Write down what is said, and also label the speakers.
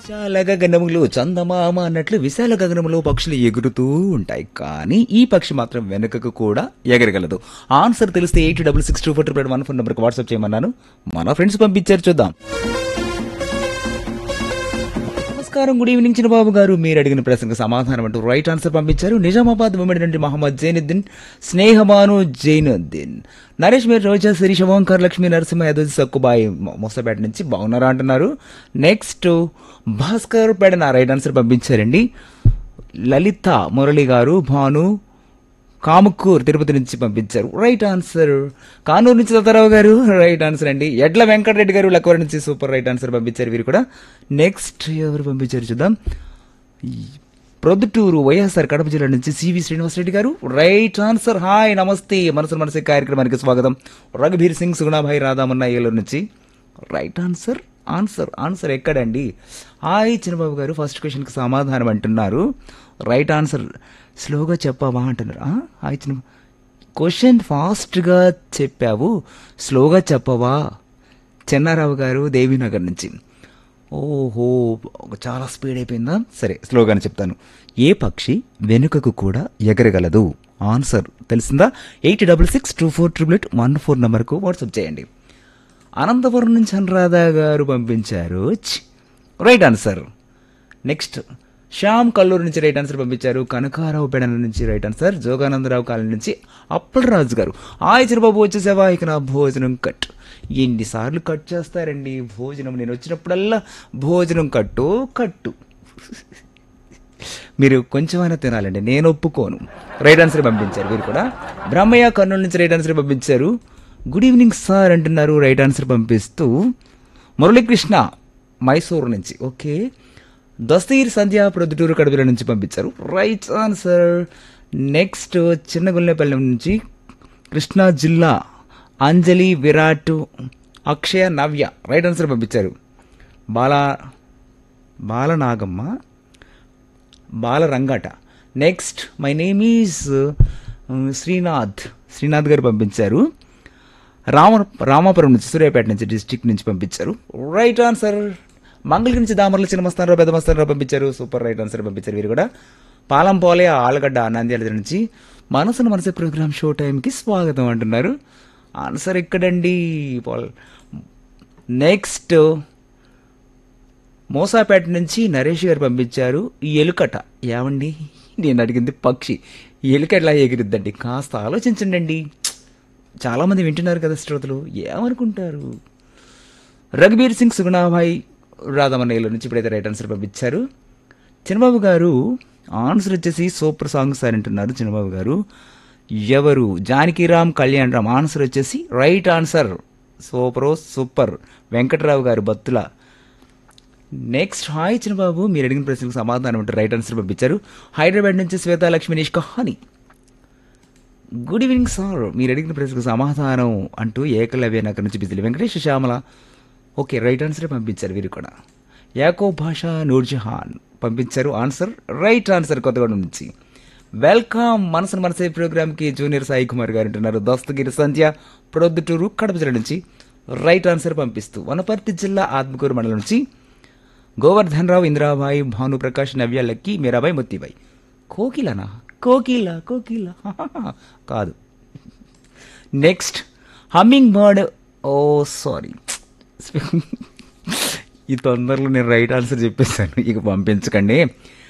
Speaker 1: విశాల గగనములో చందమామ అన్నట్లు విశాల గగనములో పక్షులు ఎగురుతూ ఉంటాయి కానీ ఈ పక్షి మాత్రం వెనుకకు కూడా ఎగరగలదు ఆన్సర్ తెలిస్తే eight double six two four triple one phone నెంబర్కి వాట్సాప్ చేయమన్నాను మన ఫ్రెండ్స్ పంపించారు చూద్దాం నమస్కారం గుడ్ ఈవినింగ్ చిన్నబాబు గారు మీరు అడిగిన ప్రశ్నకు సమాధానం అంటూ రైట్ ఆన్సర్ పంపించారు నిజామాబాద్ ఉమ్మడి నుండి మహమ్మద్ జైనుద్దీన్ స్నేహమాను జైనుద్దీన్ నరేష్ మీరు రోజా శిరీష ఓంకార్ లక్ష్మీ నరసింహ యాదవ్ సక్కుబాయి మొ- మొసపేట నుంచి బాగున్నారా అంటున్నారు నెక్స్ట్ భాస్కర్ పేడ నా రైట్ ఆన్సర్ పంపించారండి లలిత మురళి గారు భాను కాముక్కూర్ తిరుపతి నుంచి పంపించారు రైట్ ఆన్సర్ కానూరు నుంచి దత్తారావు గారు రైట్ ఆన్సర్ అండి ఎడ్ల వెంకటరెడ్డి గారు లక్కవరి నుంచి సూపర్ రైట్ ఆన్సర్ పంపించారు వీరు కూడా నెక్స్ట్ ఎవరు పంపించారు చూద్దాం ఈ ప్రొద్దుటూరు వైఎస్ఆర్ కడప జిల్లా నుంచి సివి శ్రీనివాసరెడ్డి గారు రైట్ ఆన్సర్ హాయ్ నమస్తే మనసు మనసే కార్యక్రమానికి స్వాగతం రఘుబీర్ సింగ్ సుగుణాభాయ్ రాధామన్న ఏలూరు నుంచి రైట్ ఆన్సర్ ఆన్సర్ ఆన్సర్ ఎక్కడండి హాయ్ చిన్నబాబు గారు ఫస్ట్ క్వశ్చన్కి సమాధానం అంటున్నారు రైట్ ఆన్సర్ స్లోగా చెప్పావా అంటున్నారు ఆ? హాయ్ చిన్న క్వశ్చన్ ఫాస్ట్గా చెప్పావు స్లోగా చెప్పవా చెన్నారావు గారు దేవీనగర్ నుంచి ఓహో చాలా స్పీడ్ అయిపోయిందా సరే స్లోగానే చెప్తాను ఏ పక్షి వెనుకకు కూడా ఎగరగలదు ఆన్సర్ తెలిసిందా eight double six two four triple eight one four నెంబర్కు వాట్సాప్ చేయండి అనంతపురం నుంచి అనురాధ గారు పంపించారు ఛ్! Right answer next Shyam Kalluru నుంచి రైట్ ఆన్సర్ పంపించారు కనకారావు పెడల నుంచి రైట్ ఆన్సర్ జోగానందరావు కాలనీ నుంచి అప్పలరాజు గారు ఆయ చిరబాబు వచ్చేసావా ఇక నా భోజనం కట్ ఎన్నిసార్లు కట్ చేస్తారండి భోజనం నేను వచ్చినప్పుడల్లా భోజనం కట్టు కట్టు మీరు కొంచెమైనా తినాలండి నేను ఒప్పుకోను రైట్ ఆన్సర్ పంపించారు మీరు కూడా బ్రహ్మయ్య కర్నూలు నుంచి రైట్ ఆన్సర్ పంపించారు గుడ్ ఈవినింగ్ సార్ అంటున్నారు రైట్ ఆన్సర్ పంపిస్తూ మురళీకృష్ణ మైసూరు నుంచి ఓకే దస్తీర్ సంధ్య ప్రొద్దుటూరు కడుపుల నుంచి పంపించారు రైట్ ఆన్సర్ నెక్స్ట్ చిన్నగుల్లెపల్లి నుంచి కృష్ణా జిల్లా అంజలి విరాట్ అక్షయ నవ్య రైట్ ఆన్సర్ పంపించారు బాలా బాలనాగమ్మ బాలరంగట next my name is Srinath Srinath గారు పంపించారు రామ రామాపురం నుంచి సూర్యాపేట నుంచి డిస్టిక్ నుంచి పంపించారు రైట్ ఆన్సర్ మంగళగిరి నుంచి దామర్ల చిన్న మస్తానరావు పెద్ద మస్తానరావు పంపించారు సూపర్ రైట్ ఆన్సర్ పంపించారు వీరు కూడా పాలంపోలే ఆలగడ్డ నంద్యాల జిల్లా నుంచి మనసును మనసే ప్రోగ్రామ్ షో టైంకి స్వాగతం అంటున్నారు ఆన్సర్ ఎక్కడండి పాల్ నెక్స్ట్ మోసాపేట నుంచి నరేష్ గారు పంపించారు ఈ ఎలుకట ఏమండి నేను అడిగింది పక్షి ఈ ఎలుక ఎట్లా ఎగిరిద్దండి కాస్త ఆలోచించండి చాలామంది వింటున్నారు కదా శ్రోతలు ఏమనుకుంటారు రఘుబీర్ సింగ్ సుగుణాభాయ్ రాధమన్నయ్యల నుంచి ఇప్పుడైతే రైట్ ఆన్సర్ పంపించారు చిన్నబాబు గారు ఆన్సర్ వచ్చేసి సూపర్ సాంగ్ సార్ అంటున్నారు చిన్నబాబు గారు ఎవరు జానకిరామ్ కళ్యాణ్ రామ్ ఆన్సర్ వచ్చేసి రైట్ ఆన్సర్ సూపరో సూపర్ వెంకట్రావు గారు బత్తుల నెక్స్ట్ హాయ్ చిన్నబాబు మీరు అడిగిన ప్రశ్నకు సమాధానం అంటే రైట్ ఆన్సర్ పంపించారు హైదరాబాద్ నుంచి శ్వేత లక్ష్మీనేష్ కహాని గుడ్ ఈవినింగ్ సార్ మీరు అడిగిన ప్రశ్నకు సమాధానం అంటూ ఏకలవ్య నగర్ నుంచి Bijili Venkatesh Shyamala okay right answer పంపించారు వీరు కూడా యాకో భాష నూర్జహాన్ పంపించారు ఆన్సర్ రైట్ ఆన్సర్ కొత్తగూడెం నుంచి వెల్కమ్ మనసును మనసే ప్రోగ్రామ్కి జూనియర్ సాయి కుమార్ గారు అంటున్నారు దస్తగిరి సంధ్య ప్రొద్దుటూరు కడప జిల్లా నుంచి రైట్ ఆన్సర్ పంపిస్తూ వనపర్తి జిల్లా ఆత్మకూరు మండలం నుంచి గోవర్ధన్ రావు ఇందిరాబాయి భానుప్రకాష్ నవ్య లక్కి మీరాబాయి ముత్తిబాయి కోకిలనా కోకిల కోకిల హాహాహా. కాదు next humming bird oh sorry ఈ తొందరలో నేను రైట్ ఆన్సర్ చెప్పేశాను ఇక పంపించకండి